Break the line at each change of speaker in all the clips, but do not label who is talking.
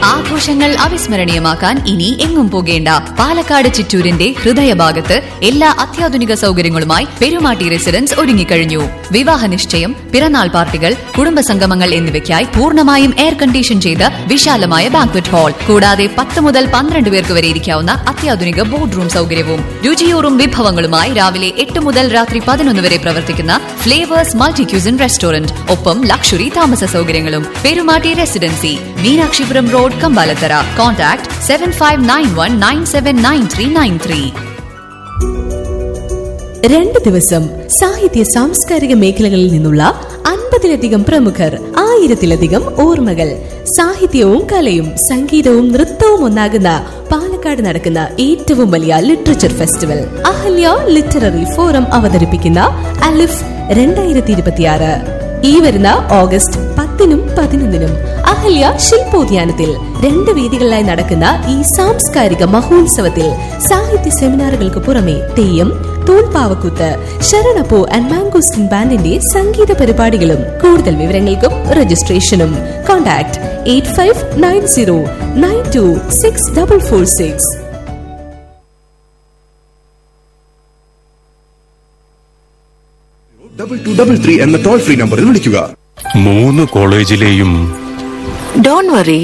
ആഘോഷങ്ങൾ അവിസ്മരണീയമാക്കാൻ ഇനി എങ്ങും പോകേണ്ട പാലക്കാട് ചിറ്റൂരിന്റെ ഹൃദയഭാഗത്ത് എല്ലാ അത്യാധുനിക സൗകര്യങ്ങളുമായി പെരുമാട്ടി റെസിഡൻസ് ഒരുങ്ങിക്കഴിഞ്ഞു വിവാഹ നിശ്ചയം പിറന്നാൾ പാർട്ടികൾ കുടുംബസംഗമങ്ങൾ എന്നിവയ്ക്കായി പൂർണ്ണമായും എയർ കണ്ടീഷൻ ചെയ്ത വിശാലമായ ബാങ്ക്വറ്റ് ഹാൾ കൂടാതെ പത്ത് മുതൽ പന്ത്രണ്ട് പേർക്ക് വരെ ഇരിക്കാവുന്ന അത്യാധുനിക ബോർഡ് റൂം സൗകര്യവും രുചിയൂറും വിഭവങ്ങളുമായി രാവിലെ എട്ട് മുതൽ രാത്രി പതിനൊന്ന് വരെ പ്രവർത്തിക്കുന്ന ഫ്ലേവേഴ്സ് മൾട്ടി ക്യൂസിൻ റെസ്റ്റോറന്റ് ഒപ്പം ലക്ഷറി താമസ സൗകര്യങ്ങളും Perumatty residency Meenakshipuram road Kambalathara contact seven five nine one nine seven nine three nine three
രണ്ട് ദിവസം സാഹിത്യ സാംസ്കാരിക മേഖലകളിൽ നിന്നുള്ള അൻപതിലധികം പ്രമുഖർ ആയിരത്തിലധികം ഓർമ്മകൾ സാഹിത്യവും കലയും സംഗീതവും നൃത്തവും ഒന്നാകുന്ന പാലക്കാട് നടക്കുന്ന ഏറ്റവും വലിയ literature festival Ahalya literary forum അവതരിപ്പിക്കുന്ന അലിഫ് രണ്ടായിരത്തി ഇരുപത്തിയാറ് ഈ വരുന്ന ഓഗസ്റ്റ് പത്തിനും പതിനൊന്നിനും അഹല്യ ശില്പോദ്യാനത്തിൽ രണ്ട് വേദികളിലായി നടക്കുന്ന ഈ സാംസ്കാരിക മഹോത്സവത്തിൽ സാഹിത്യ സെമിനാറുകൾക്ക് പുറമെ തെയ്യം തൂൺപാവക്കൂത്ത് ശരണപ്പൂ ആൻഡ് മാംഗോസ്റ്റിൻ ബാൻഡിന്റെ സംഗീത പരിപാടികളും കൂടുതൽ വിവരങ്ങൾക്കും രജിസ്ട്രേഷനും contact eight five nine zero nine two six double four six
double two double three എന്ന ടോൾ ഫ്രീ നമ്പറിൽ വിളിക്കുക
മൂന്ന് കോളേജിലെയും
ഡോൺ വറി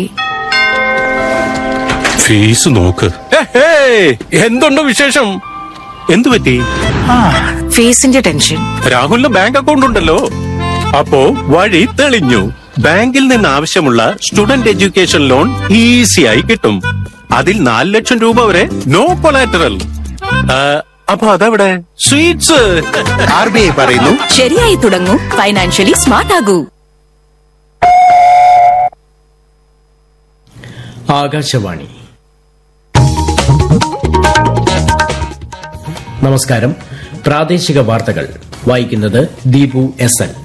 ഫീസ് നോക്ക് എന്തുണ്ട് വിശേഷം എന്തു പറ്റി
ഫീസിന്റെ ടെൻഷൻ
രാഹുലിന് ബാങ്ക് അക്കൗണ്ട് ഉണ്ടല്ലോ അപ്പോ വഴി തെളിഞ്ഞു ബാങ്കിൽ നിന്ന് ആവശ്യമുള്ള സ്റ്റുഡന്റ് എഡ്യൂക്കേഷൻ ലോൺ ഈസിയായി കിട്ടും അതിൽ നാല് ലക്ഷം രൂപ വരെ നോ കൊളാറ്ററൽ അപ്പൊ അതെവിടെ സ്വീറ്റ്സ്
ആർ ബി ഐ പറയുന്നു
ശരിയായി തുടങ്ങൂ ഫൈനാൻഷ്യലി സ്മാർട്ട് ആകൂ
ആകാശവാണി നമസ്കാരം പ്രാദേശിക വാർത്തകൾ വായിക്കുന്നത് ദീപു എസ് എൽ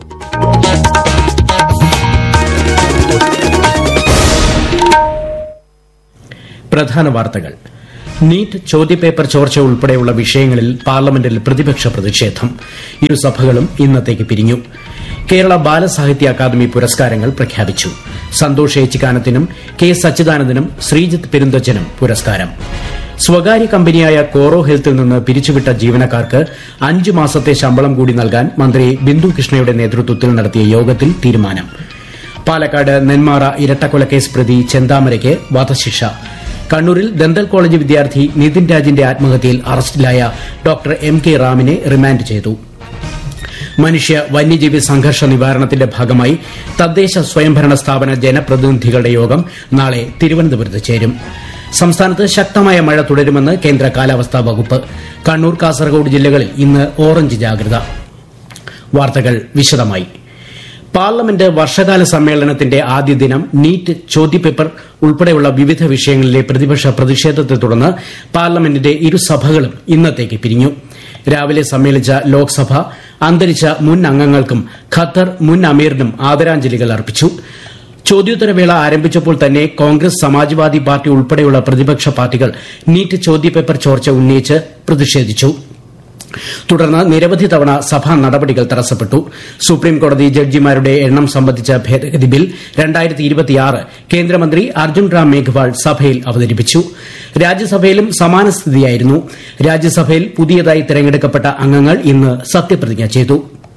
പ്രധാന വാർത്തകൾ നീറ്റ് ചോദ്യപേപ്പർ ചോർച്ച ഉൾപ്പെടെയുള്ള വിഷയങ്ങളിൽ പാർലമെന്റിൽ പ്രതിപക്ഷ പ്രതിഷേധം ഇരുസഭകളും ഇന്നത്തേക്ക് പിരിഞ്ഞു കേരള ബാലസാഹിത്യ അക്കാദമി പുരസ്കാരങ്ങൾ പ്രഖ്യാപിച്ചു സന്തോഷ് ഏച്ചിക്കാനത്തിനും കെ സച്ചിദാനന്ദനും ശ്രീജിത്ത് പെരുന്തച്ചനും പുരസ്കാരം സ്വകാര്യ കമ്പനിയായ കോറോ ഹെൽത്തിൽ നിന്ന് പിരിച്ചുവിട്ട ജീവനക്കാർക്ക് അഞ്ചു മാസത്തെ ശമ്പളം കൂടി നൽകാൻ മന്ത്രി ബിന്ദു കൃഷ്ണയുടെ നേതൃത്വത്തിൽ നടത്തിയ യോഗത്തിൽ തീരുമാനം പാലക്കാട് നെന്മാറ ഇരട്ടക്കൊലക്കേസ് പ്രതി ചെന്താമരയ്ക്ക് വധശിക്ഷ കണ്ണൂരിൽ ദന്തൽ കോളേജ് വിദ്യാർത്ഥി നിതിൻ രാജിന്റെ ആത്മഹത്യയിൽ അറസ്റ്റിലായ ഡോക്ടർ എം കെ റാമിനെ റിമാൻഡ് ചെയ്തു മനുഷ്യ വന്യജീവി സംഘർഷ നിവാരണത്തിന്റെ ഭാഗമായി തദ്ദേശ സ്വയംഭരണ സ്ഥാപന ജനപ്രതിനിധികളുടെ യോഗം നാളെ തിരുവനന്തപുരത്ത് ചേരും സംസ്ഥാനത്ത് ശക്തമായ മഴ തുടരുമെന്ന് കേന്ദ്ര കാലാവസ്ഥാ വകുപ്പ് കണ്ണൂർ കാസർഗോഡ് ജില്ലകളിൽ ഇന്ന് ഓറഞ്ച് ജാഗ്രത വാർത്തകൾ വിശദമായി പാർലമെന്റ് വർഷകാല സമ്മേളനത്തിന്റെ ആദ്യ ദിനം നീറ്റ് ചോദ്യപേപ്പർ ഉൾപ്പെടെയുള്ള വിവിധ വിഷയങ്ങളിലെ പ്രതിപക്ഷ പ്രതിഷേധത്തെ തുടർന്ന് പാർലമെന്റിന്റെ ഇരുസഭകളും ഇന്നത്തേക്ക് പിരിഞ്ഞു രാവിലെ സമ്മേളിച്ച ലോക്സഭ അന്തരിച്ച മുൻ അംഗങ്ങൾക്കും ഖത്തർ മുൻ അമീറിനും ആദരാഞ്ജലികൾ അർപ്പിച്ചു ചോദ്യോത്തരവേള ആരംഭിച്ചപ്പോൾ തന്നെ കോൺഗ്രസ് സമാജ്വാദി പാർട്ടി ഉൾപ്പെടെയുള്ള പ്രതിപക്ഷ പാർട്ടികൾ നീറ്റ് ചോദ്യപേപ്പർ ചോർച്ച ഉന്നയിച്ച് പ്രതിഷേധിച്ചു തുടർന്ന് നിരവധി തവണ സഭാ നടപടികൾ തടസ്സപ്പെട്ടു സുപ്രീംകോടതി ജഡ്ജിമാരുടെ എണ്ണം സംബന്ധിച്ച ഭേദഗതി ബിൽ കേന്ദ്രമന്ത്രി അർജുൻ റാം മേഘ്വാൾ സഭയിൽ അവതരിപ്പിച്ചു രാജ്യസഭയിലും സമാന സ്ഥിതിയായിരുന്നു രാജ്യസഭയിൽ പുതിയതായി തെരഞ്ഞെടുക്കപ്പെട്ട അംഗങ്ങൾ ഇന്ന് സത്യപ്രതിജ്ഞ ചെയ്തു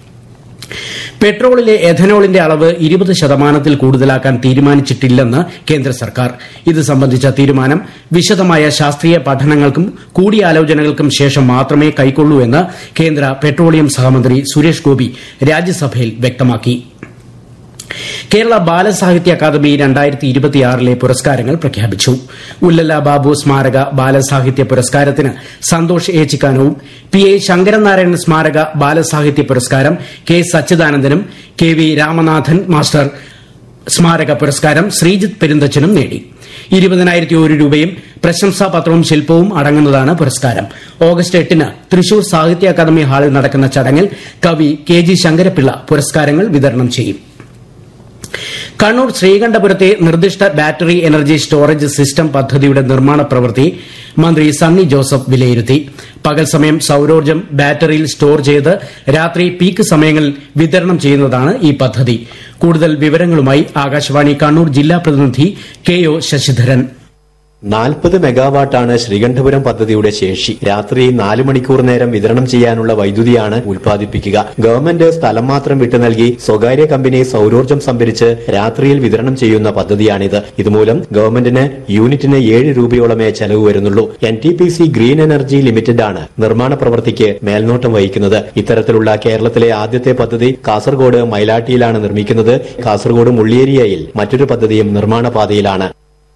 പെട്രോളിലെ എഥനോളിന്റെ അളവ് ഇരുപത് ശതമാനത്തിൽ കൂടുതലാക്കാൻ തീരുമാനിച്ചിട്ടില്ലെന്ന് കേന്ദ്ര സർക്കാർ ഇത് സംബന്ധിച്ച തീരുമാനം വിശദമായ ശാസ്ത്രീയ പഠനങ്ങൾക്കും കൂടിയാലോചനകൾക്കും ശേഷം മാത്രമേ കൈക്കൊള്ളൂ എന്ന് കേന്ദ്ര പെട്രോളിയം സഹമന്ത്രി സുരേഷ് ഗോപി രാജ്യസഭയിൽ വ്യക്തമാക്കി കേരള ബാലസാഹിത്യ അക്കാദമി രണ്ടായിരത്തി ഇരുപത്തിയാറിലെ പുരസ്കാരങ്ങൾ പ്രഖ്യാപിച്ചു ഉല്ലല ബാബു സ്മാരക ബാലസാഹിത്യ പുരസ്കാരത്തിന് സന്തോഷ് ഏച്ചിക്കാനവും പി എ ശങ്കരനാരായണൻ സ്മാരക ബാലസാഹിത്യ പുരസ്കാരം കെ സച്ചിദാനന്ദനും കെ വി രാമനാഥൻ മാസ്റ്റർ സ്മാരക പുരസ്കാരം ശ്രീജിത്ത് പെരുന്തച്ചനും നേടി ഇരുപതിനായിരത്തി ഒരു രൂപയും പ്രശംസാപത്രവും ശില്പവും അടങ്ങുന്നതാണ് പുരസ്കാരം ഓഗസ്റ്റ് എട്ടിന് തൃശൂർ സാഹിത്യ അക്കാദമി ഹാളിൽ നടക്കുന്ന ചടങ്ങിൽ കവി കെ ജി ശങ്കരപിള്ള പുരസ്കാരങ്ങൾ വിതരണം ചെയ്യും കണ്ണൂർ ശ്രീകണ്ഠപുരത്തെ നിർദ്ദിഷ്ട ബാറ്ററി എനർജി സ്റ്റോറേജ് സിസ്റ്റം പദ്ധതിയുടെ നിർമ്മാണ പ്രവൃത്തി മന്ത്രി സണ്ണി ജോസഫ് വിലയിരുത്തി പകൽ സമയം സൌരോർജ്ജം ബാറ്ററിയിൽ സ്റ്റോർ ചെയ്ത് രാത്രി പീക്ക് സമയങ്ങളിൽ വിതരണം ചെയ്യുന്നതാണ് ഈ പദ്ധതി കൂടുതൽ വിവരങ്ങളുമായി ആകാശവാണി കണ്ണൂർ ജില്ലാ പ്രതിനിധി കെ ഒ ശശിധരൻ
നാൽപ്പത് മെഗാവാട്ടാണ് ശ്രീകണ്ഠപുരം പദ്ധതിയുടെ ശേഷി രാത്രി നാല് മണിക്കൂർ നേരം വിതരണം ചെയ്യാനുള്ള വൈദ്യുതിയാണ് ഉൽപ്പാദിപ്പിക്കുക ഗവൺമെന്റ് സ്ഥലം മാത്രം വിട്ടു നൽകി സ്വകാര്യ കമ്പനി സൌരോർജ്ജം സംഭരിച്ച് രാത്രിയിൽ വിതരണം ചെയ്യുന്ന പദ്ധതിയാണിത് ഇതുമൂലം ഗവൺമെന്റിന് യൂണിറ്റിന് ഏഴ് രൂപയോളമേ ചെലവ് വരുന്നുള്ളൂ N T P C green energy limited ആണ് നിർമ്മാണ പ്രവൃത്തിക്ക് മേൽനോട്ടം വഹിക്കുന്നത് ഇത്തരത്തിലുള്ള കേരളത്തിലെ ആദ്യത്തെ പദ്ധതി കാസർഗോഡ് മൈലാട്ടിയിലാണ് നിർമ്മിക്കുന്നത് കാസർഗോഡ് മുള്ളിയേരിയയിൽ മറ്റൊരു പദ്ധതിയും നിർമ്മാണ പാതയിലാണ്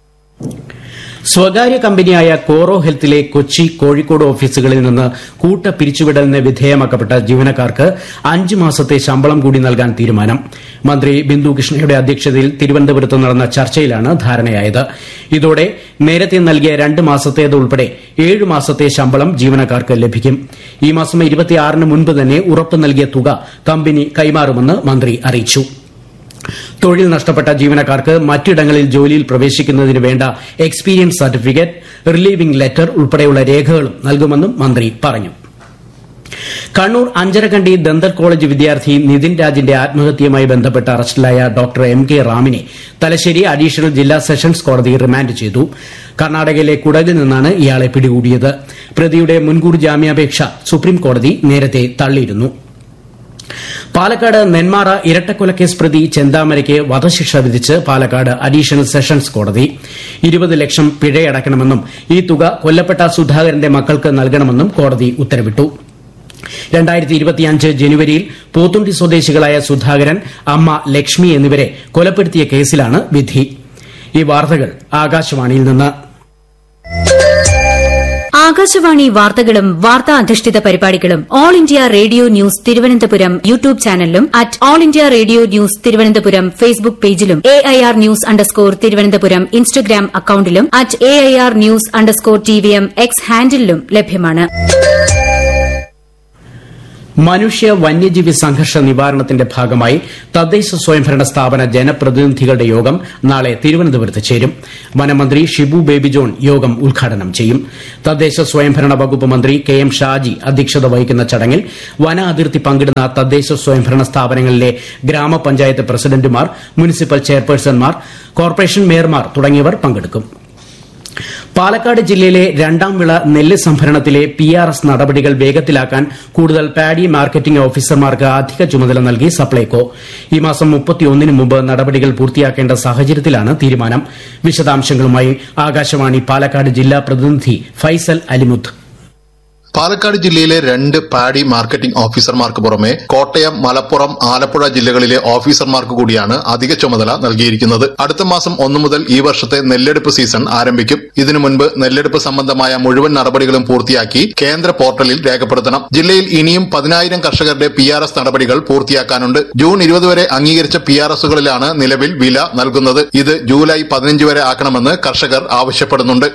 സ്വകാര്യ കമ്പനിയായ കോറോ ഹെൽത്തിലെ കൊച്ചി കോഴിക്കോട് ഓഫീസുകളിൽ നിന്ന് കൂട്ട പിരിച്ചുവിടലിന് വിധേയമാക്കപ്പെട്ട ജീവനക്കാർക്ക് അഞ്ച് മാസത്തെ ശമ്പളം കൂടി നൽകാൻ തീരുമാനം മന്ത്രി ബിന്ദു കൃഷ്ണയുടെ അധ്യക്ഷതയിൽ തിരുവനന്തപുരത്ത് നടന്ന ചർച്ചയിലാണ് ധാരണയായത് ഇതോടെ നേരത്തെ നൽകിയ രണ്ട് മാസത്തേത് ഉൾപ്പെടെ ഏഴ് മാസത്തെ ശമ്പളം ജീവനക്കാർക്ക് ലഭിക്കും ഈ മാസം ഇരുപത്തിയാറിന് മുൻപ് തന്നെ ഉറപ്പ് നൽകിയ തുക കമ്പനി കൈമാറുമെന്ന് മന്ത്രി അറിയിച്ചു തൊഴിൽ നഷ്ടപ്പെട്ട ജീവനക്കാർക്ക് മറ്റിടങ്ങളിൽ ജോലിയിൽ പ്രവേശിക്കുന്നതിന് വേണ്ട എക്സ്പീരിയൻസ് സർട്ടിഫിക്കറ്റ് റിലീവിംഗ് ലെറ്റർ ഉൾപ്പെടെയുള്ള രേഖകളും നൽകുമെന്നും മന്ത്രി പറഞ്ഞു കണ്ണൂർ അഞ്ചരക്കണ്ടി ദന്തൽ കോളേജ് വിദ്യാർത്ഥി നിതിൻ രാജിന്റെ ആത്മഹത്യയുമായി ബന്ധപ്പെട്ട് അറസ്റ്റിലായ ഡോക്ടർ എം കെ റാമിനെ തലശ്ശേരി അഡീഷണൽ ജില്ലാ സെഷൻസ് കോടതി റിമാൻഡ് ചെയ്തു കർണാടകയിലെ കുടകിൽ നിന്നാണ് ഇയാളെ പിടികൂടിയത് പ്രതിയുടെ മുൻകൂർ ജാമ്യാപേക്ഷ സുപ്രീം കോടതി നേരത്തെ തള്ളിയിരുന്നു പാലക്കാട് നെന്മാറ ഇരട്ടക്കൊലക്കേസ് പ്രതി ചെന്താമരയ്ക്ക് വധശിക്ഷ വിധിച്ച് പാലക്കാട് അഡീഷണൽ സെഷൻസ് കോടതി ഇരുപത് ലക്ഷം പിഴയടക്കണമെന്നും ഈ തുക കൊല്ലപ്പെട്ട സുധാകരന്റെ മക്കൾക്ക് നൽകണമെന്നും കോടതി ഉത്തരവിട്ടു രണ്ടായിരത്തി ഇരുപത്തിയഞ്ച് ജനുവരിയിൽ പോത്തുണ്ടി സ്വദേശികളായ സുധാകരൻ അമ്മ ലക്ഷ്മി എന്നിവരെ കൊലപ്പെടുത്തിയ കേസിലാണ് വിധി ഈ വാർത്തകൾ ആകാശവാണിയിൽ നിന്ന്
ആകാശവാണി വാർത്തകളും വാർത്താ അധിഷ്ഠിത പരിപാടികളും All India Radio news Thiruvananthapuram YouTube ചാനലിലും at All India Radio news Thiruvananthapuram Facebook പേജിലും A I R news underscore Thiruvananthapuram Instagram അക്കൌണ്ടിലും at A I R news underscore T V M X ഹാൻഡിലും ലഭ്യമാണ്
മനുഷ്യ വന്യജീവി സംഘർഷ നിവാരണത്തിന്റെ ഭാഗമായി തദ്ദേശ സ്വയംഭരണ സ്ഥാപന ജനപ്രതിനിധികളുടെ യോഗം നാളെ തിരുവനന്തപുരത്ത് ചേരും വനമന്ത്രി ഷിബു ബേബി ജോൺ യോഗം ഉദ്ഘാടനം ചെയ്യും തദ്ദേശ സ്വയംഭരണ വകുപ്പ് മന്ത്രി കെ എം ഷാജി അധ്യക്ഷത വഹിക്കുന്ന ചടങ്ങിൽ വന അതിർത്തി പങ്കിടുന്ന തദ്ദേശ സ്വയംഭരണ സ്ഥാപനങ്ങളിലെ ഗ്രാമപഞ്ചായത്ത് പ്രസിഡന്റുമാർ മുനിസിപ്പൽ ചെയർപേഴ്സൺമാർ കോർപ്പറേഷൻ മേയർമാർ തുടങ്ങിയവർ പങ്കെടുക്കും പാലക്കാട് ജില്ലയിലെ രണ്ടാം വിള നെല്ല് സംഭരണത്തിലെ പി ആർ എസ് നടപടികൾ വേഗത്തിലാക്കാൻ കൂടുതൽ പാഡി മാർക്കറ്റിംഗ് ഓഫീസർമാർക്ക് അധിക ചുമതല നൽകി സപ്ലൈകോ ഈ മാസം മുപ്പത്തിയൊന്നിന് മുമ്പ് നടപടികൾ പൂർത്തിയാക്കേണ്ട സാഹചര്യത്തിലാണ് തീരുമാനം വിശദാംശങ്ങളുമായി ആകാശവാണി പാലക്കാട് ജില്ലാ പ്രതിനിധി ഫൈസൽ അലിമുത്ത്
പാലക്കാട് ജില്ലയിലെ രണ്ട് പാഡി മാർക്കറ്റിംഗ് ഓഫീസർമാർക്ക് പുറമെ കോട്ടയം മലപ്പുറം ആലപ്പുഴ ജില്ലകളിലെ ഓഫീസർമാർക്ക് കൂടിയാണ് അധിക ചുമതല നൽകിയിരിക്കുന്നത് അടുത്ത മാസം ഒന്നു മുതൽ ഈ വർഷത്തെ നെല്ലെടുപ്പ് സീസൺ ആരംഭിക്കും ഇതിനു മുൻപ് നെല്ലെടുപ്പ് സംബന്ധമായ മുഴുവൻ നടപടികളും പൂർത്തിയാക്കി കേന്ദ്ര പോർട്ടലിൽ രേഖപ്പെടുത്തണം ജില്ലയിൽ ഇനിയും പതിനായിരം കർഷകരുടെ പി ആർ എസ് നടപടികൾ പൂർത്തിയാക്കാനുണ്ട് ജൂൺ ഇരുപത് വരെ അംഗീകരിച്ച പി ആർ എസുകളിലാണ് നിലവിൽ വില നൽകുന്നത് ഇത് ജൂലൈ പതിനഞ്ച് വരെ ആക്കണമെന്ന് കർഷകർ ആവശ്യപ്പെടുന്നുണ്ട്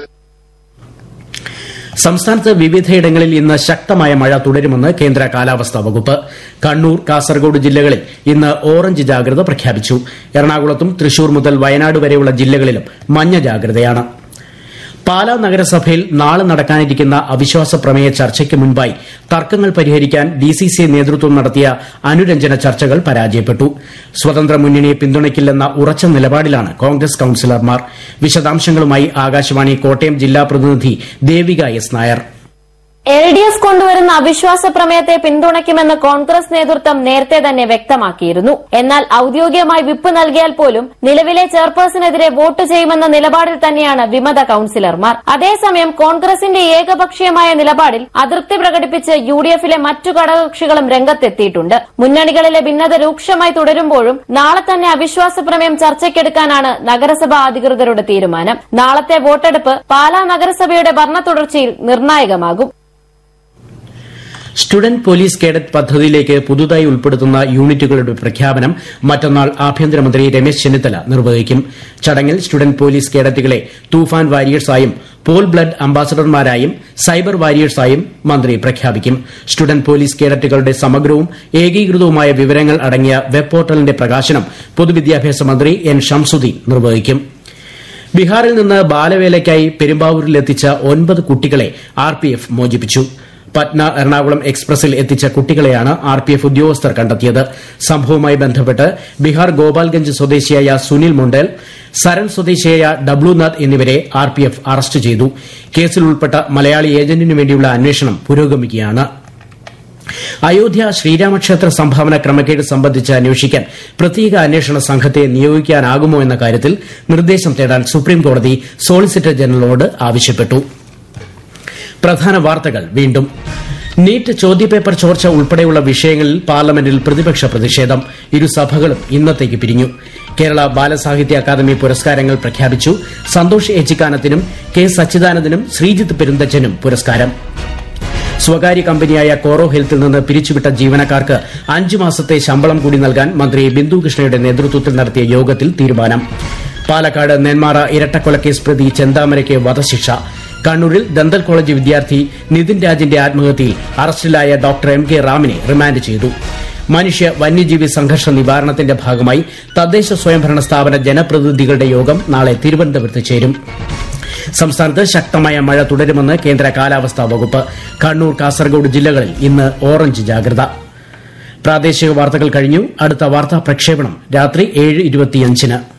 സംസ്ഥാനത്ത് വിവിധയിടങ്ങളിൽ ഇന്ന് ശക്തമായ മഴ തുടരുമെന്ന് കേന്ദ്ര കാലാവസ്ഥാ വകുപ്പ് കണ്ണൂർ കാസർഗോഡ് ജില്ലകളിൽ ഇന്ന് ഓറഞ്ച് ജാഗ്രത പ്രഖ്യാപിച്ചു എറണാകുളത്തും തൃശൂർ മുതൽ വയനാട് വരെയുള്ള ജില്ലകളിലും മഞ്ഞ ജാഗ്രതയാണ് പാലാ നഗരസഭയിൽ നാളെ നടക്കാനിരിക്കുന്ന അവിശ്വാസ പ്രമേയ ചർച്ചയ്ക്ക് മുൻപായി തർക്കങ്ങൾ പരിഹരിക്കാൻ ഡിസിസി നേതൃത്വം നടത്തിയ അനുരഞ്ജന ചർച്ചകൾ പരാജയപ്പെട്ടു സ്വതന്ത്ര മുന്നണിയെ പിന്തുണയ്ക്കില്ലെന്ന ഉറച്ച നിലപാടിലാണ് കോൺഗ്രസ് കൌൺസിലർമാർ വിശദാംശങ്ങളുമായി ആകാശവാണി കോട്ടയം ജില്ലാ പ്രതിനിധി Devika S Nair
L D F കൊണ്ടുവരുന്ന അവിശ്വാസ പ്രമേയത്തെ പിന്തുണയ്ക്കുമെന്ന് കോൺഗ്രസ് നേതൃത്വം നേരത്തെ തന്നെ വ്യക്തമാക്കിയിരുന്നു എന്നാൽ ഔദ്യോഗികമായി വിപ്പ് നൽകിയാൽ പോലും നിലവിലെ ചെയർപേഴ്സണെതിരെ വോട്ട് ചെയ്യുമെന്ന നിലപാടിൽ തന്നെയാണ് വിമത കൌൺസിലർമാർ അതേസമയം കോൺഗ്രസിന്റെ ഏകപക്ഷീയമായ നിലപാടിൽ അതൃപ്തി പ്രകടിപ്പിച്ച് യു ഡി എഫിലെ മറ്റു ഘടകകക്ഷികളും രംഗത്തെത്തിയിട്ടുണ്ട് മുന്നണികളിലെ ഭിന്നത രൂക്ഷമായി തുടരുമ്പോഴും നാളെ തന്നെ അവിശ്വാസ പ്രമേയം ചർച്ചയ്ക്കെടുക്കാനാണ് നഗരസഭാ അധികൃതരുടെ തീരുമാനം നാളത്തെ വോട്ടെടുപ്പ് പാലാ നഗരസഭയുടെ ഭരണ തുടർച്ചയിൽ നിർണായകമാകും
സ്റ്റുഡന്റ് പോലീസ് കേഡറ്റ് പദ്ധതിയിലേക്ക് പുതുതായി ഉൾപ്പെടുത്തുന്ന യൂണിറ്റുകളുടെ പ്രഖ്യാപനം മറ്റന്നാൾ ആഭ്യന്തരമന്ത്രി രമേശ് ചെന്നിത്തല നിർവഹിക്കും ചടങ്ങിൽ സ്റ്റുഡന്റ് പോലീസ് കേഡറ്റുകളെ തൂഫാൻ വാരിയേഴ്സായും പോൾ ബ്ലഡ് അംബാസഡർമാരായും സൈബർ വാരിയേഴ്സായും മന്ത്രി പ്രഖ്യാപിക്കും സ്റ്റുഡന്റ് പോലീസ് കേഡറ്റുകളുടെ സമഗ്രവും ഏകീകൃതവുമായ വിവരങ്ങൾ അടങ്ങിയ വെബ് പോർട്ടലിന്റെ പ്രകാശനം പൊതുവിദ്യാഭ്യാസ മന്ത്രി എൻ ഷംസുദ്ദീൻ നിർവഹിക്കും ബീഹാറിൽ നിന്ന് ബാലവേലയ്ക്കായി പെരുമ്പാവൂരിലെത്തിച്ച ഒൻപത് കുട്ടികളെ ആർ പി എഫ് മോചിപ്പിച്ചു പറ്റ്ന എറണാകുളം എക്സ്പ്രസിൽ എത്തിച്ച കുട്ടികളെയാണ് ആർ പി എഫ് ഉദ്യോഗസ്ഥർ കണ്ടെത്തിയത് സംഭവവുമായി ബന്ധപ്പെട്ട് ബീഹാർ ഗോപാൽഗഞ്ച് സ്വദേശിയായ സുനിൽ മുണ്ടേൽ സരൺ സ്വദേശിയായ ഡബ്ലുനാഥ് എന്നിവരെ ആർ പി എഫ് അറസ്റ്റ് ചെയ്തു കേസിൽ ഉൾപ്പെട്ട മലയാളി ഏജന്റിനു വേണ്ടിയുള്ള അന്വേഷണം പുരോഗമിക്കുകയാണ് അയോധ്യ ശ്രീരാമക്ഷേത്ര സംഭാവന ക്രമക്കേട് സംബന്ധിച്ച് അന്വേഷിക്കാൻ പ്രത്യേക അന്വേഷണ സംഘത്തെ നിയോഗിക്കാനാകുമോ എന്ന കാര്യത്തിൽ നിർദ്ദേശം തേടാൻ സുപ്രീംകോടതി സോളിസിറ്റർ ജനറലോട് ആവശ്യപ്പെട്ടു പ്രധാന വാർത്തകൾ വീണ്ടും നീറ്റ് ചോദ്യപേപ്പർ ചോർച്ച ഉൾപ്പെടെയുള്ള വിഷയങ്ങളിൽ പാർലമെന്റിൽ പ്രതിപക്ഷ പ്രതിഷേധം ഇരുസഭകളും ഇന്നത്തേക്ക് പിരിഞ്ഞു കേരള ബാലസാഹിത്യ അക്കാദമി പുരസ്കാരങ്ങൾ പ്രഖ്യാപിച്ചു സന്തോഷ് ഏച്ചിക്കാനത്തിനും കെ സച്ചിദാനന്ദനും ശ്രീജിത്ത് പെരുന്തച്ചനും പുരസ്കാരം സ്വകാര്യ കമ്പനിയായ കോറോ ഹെൽത്തിൽ നിന്ന് പിരിച്ചുവിട്ട ജീവനക്കാർക്ക് അഞ്ചു മാസത്തെ ശമ്പളം കൂടി നൽകാൻ മന്ത്രി ബിന്ദു കൃഷ്ണയുടെ നേതൃത്വത്തിൽ നടത്തിയ യോഗത്തിൽ തീരുമാനം പാലക്കാട് നെന്മാറ ഇരട്ടക്കൊലക്കേസ് പ്രതി ചെന്താമരയ്ക്ക് വധശിക്ഷ കണ്ണൂരിൽ ദന്തൽ കോളേജ് വിദ്യാർത്ഥി നിതിൻ രാജിന്റെ ആത്മഹത്യയിൽ അറസ്റ്റിലായ ഡോക്ടർ എം കെ റാമിനെ റിമാൻഡ് ചെയ്തു മനുഷ്യ വന്യജീവി സംഘർഷ നിവാരണത്തിന്റെ ഭാഗമായി തദ്ദേശ സ്വയംഭരണ സ്ഥാപന ജനപ്രതിനിധികളുടെ യോഗം നാളെ തിരുവനന്തപുരത്ത് ചേരും സംസ്ഥാനത്ത് ശക്തമായ മഴ തുടരുമെന്ന് കേന്ദ്ര കാലാവസ്ഥാ വകുപ്പ് കണ്ണൂർ കാസർഗോഡ് ജില്ലകളിൽ ഇന്ന് ഓറഞ്ച് ജാഗ്രത പ്രാദേശിക വാർത്തകൾ കഴിഞ്ഞു അടുത്ത വാർത്താ പ്രക്ഷേപണം രാത്രി ഏഴ് ഇരുപത്തിയഞ്ചിന്